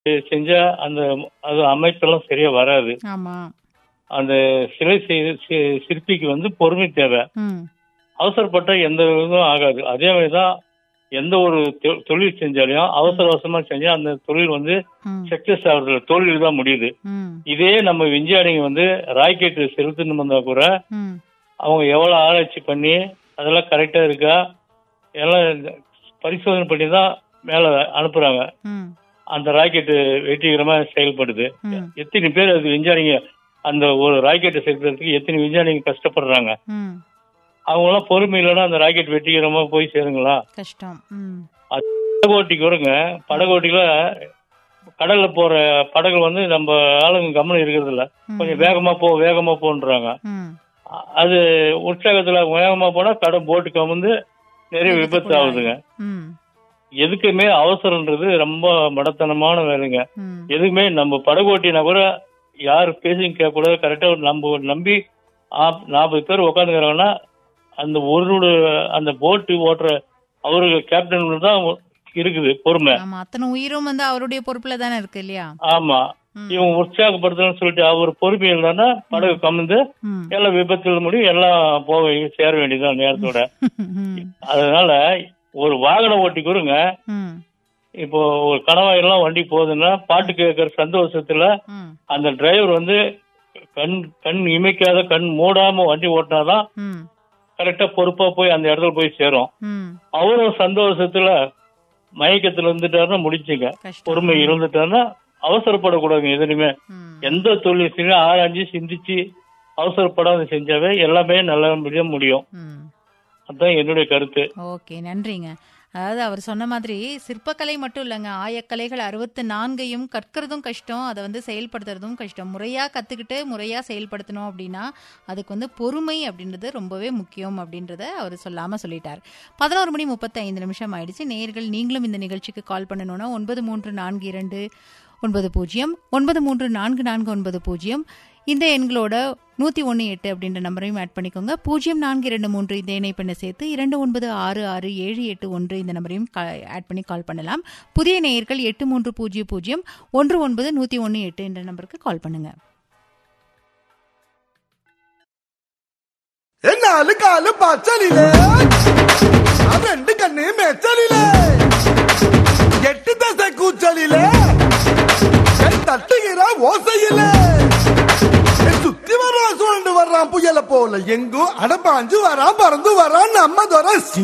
செஞ்சா அந்த அது அமைப்பெல்லாம் சரியா வராது ஆமா அந்த சிலை செய்- சி- சிற்பிக்கு வந்து பொறுமை தேவை ம் அவசரப்பட்ட எந்த இதுவும் ஆகாது அதே மாதிரிதான் எந்த ஒரு தொ- தொழில் செஞ்சாலையும் அவசர அவசரமா செஞ்சா அந்த தொழில் வந்து ம் சக்சஸ் ஆகுறது தோல்வியில் தான் முடியுது ம் இதே நம்ம விஞ்ஞானிங்க வந்து ராக்கெட் செலுத்தணும் வந்தா கூட ம் அவங்க எவ்வளவு ஆராய்ச்சி பண்ணி அதெல்லாம் கரெக்டா இருக்கா எல்லாம் பரிசோதனை பண்ணி தான் மேல அனுப்புறாங்க ம் அந்த ராக்கெட் வெற்றிகரமா செயல்படுது ம் எத்தனை பேர் அது விஞ்ஞானிங்க அந்த ஒரு ராக்கெட்டை செலுத்துறதுக்கு எத்தனை விஞ்ஞானிங்க கஷ்டப்படுறாங்க ம் அவங்க எல்லாம் பொறுமை இல்லைன்னா அந்த ராக்கெட் வெற்றிகரமா போய் சேருங்களா கஷ்டம் ம் படகோட்டிக்கு வருங்க படகோட்டில கடல்ல போற படகு வந்து நம்ம ஆளுங்க கவனம் இருக்கிறது இல்ல ம். கொஞ்சம் வேகமா போ வேகமா போன்றாங்க ம் அ- அது உற்சாகத்துல வேகமா போனா கடல் போட்டு கமுந்து நிறைய விபத்து ஆகுதுங்க ம் எதுக்குமே அவசரம்ன்றது ரொம்ப மடத்தனமான வேலைங்க ம் எதுக்குமே நம்ம படகோட்டினா கூட யார் பேசியும் கேட்கக்கூடாது கரெக்டா நம்ம நம்பி ஆப்- நாற்பது பேர் உட்காந்துக்கிறாங்கன்னா அந்த ஒரு அந்த போட்டு ஓட்டுற அவரு கேப்டன் தான் இருக்குது பொறுமை ஆமா அத்தனை உயிரும் வந்து அவருடைய பொறுப்புல தானே இருக்கு இல்லையா ஆமா ம். இவன் உற்சாகப்படுத்தணும்னு சொல்லிட்டு அவர் பொறுமை இல்லைன்னா படகு கமந்து ம் எல்லாம் விபத்தில் முடியும் எல்லாம் போக சேர வேண்டியதுதான் நேரத்தோட ம் அதனால ஒரு வாகன ஓட்டி கூறுங்க ம் இப்போ ஒரு கணவாயெல்லாம் வண்டி போகுதுன்னா பாட்டு கேட்கற சந்தோஷத்துல ம் அந்த டிரைவர் வந்து கண் கண் இமைக்காத கண் மூடாம வண்டி ஓட்டினாதான் ம் கரெக்டா பொறுப்பா போய் அந்த இடத்துல போய் சேரும் ம் அவரும் சந்தோஷத்துல மயக்கத்துல இருந்துட்டாருன்னா முடிச்சுங்க கஷ்டம் பொறுமை இருந்துட்டாருன்னா அவசரப்படக்கூடாதுங்க எதுலையுமே ம் எந்த தொழில் செய்ய ஆராய்ஞ்சு சிந்திச்சு அவசரப்படாத செஞ்சாவே எல்லாமே நல்லபடியா முடியும் ம் அதான் என்னுடைய கருத்து ஓகே நன்றிங்க அதாவது அவர் சொன்ன மாதிரி சிற்பக்கலை மட்டும் இல்லைங்க ஆயக்கலைகள் அறுபத்து நான்கையும் கற்கிறதும் கஷ்டம் அதை வந்து செயல்படுத்துறதும் கஷ்டம் முறையாக கற்றுக்கிட்டு முறையாக செயல்படுத்தணும் அப்படின்னா அதுக்கு வந்து பொறுமை அப்படின்றது ரொம்பவே முக்கியம் அப்படின்றத அவர் சொல்லாமல் சொல்லிட்டார் பதினோரு மணி முப்பத்தைந்து நிமிஷம் ஆயிடுச்சு நேர்கள் நீங்களும் இந்த நிகழ்ச்சிக்கு கால் பண்ணணும்னா ஒன்பது மூன்று நான்கு இரண்டு ஒன்பது பூஜ்ஜியம் ஒன்பது மூன்று நான்கு நான்கு ஒன்பது பூஜ்ஜியம் இந்த எண்களோட நூற்றி ஒன்று எட்டு அப்படின்ற நம்பரையும் ஆட் பண்ணிக்கோங்க பூஜ்ஜியம் நான்கு இரண்டு மூன்று இந்த இணைப்பெண்ணை சேர்த்து இரண்டு ஒன்பது ஆறு ஆறு ஏழு எட்டு ஒன்று இந்த நம்பரையும் ஆட் பண்ணி கால் பண்ணலாம் புதிய நேயர்கள் எட்டு மூன்று பூஜ்ஜியம் பூஜ்ஜியம் ஒன்று ஒன்பது நூற்றி ஒன்று எட்டு என்ற நம்பருக்கு கால் பண்ணுங்க എന്നാല് കാല് പച്ചലില് ആ രണ്ട് കണ്ണ് മെച്ചലില് എട്ട് ദശ കൂച്ചലില് தட்டுகிற ஓசையில சுத்தி வர்றான் சுழண்டு வர்றான் புயல போல எங்கும் அடப்பாஞ்சு வரான் பறந்து வரான் நம்ம துறை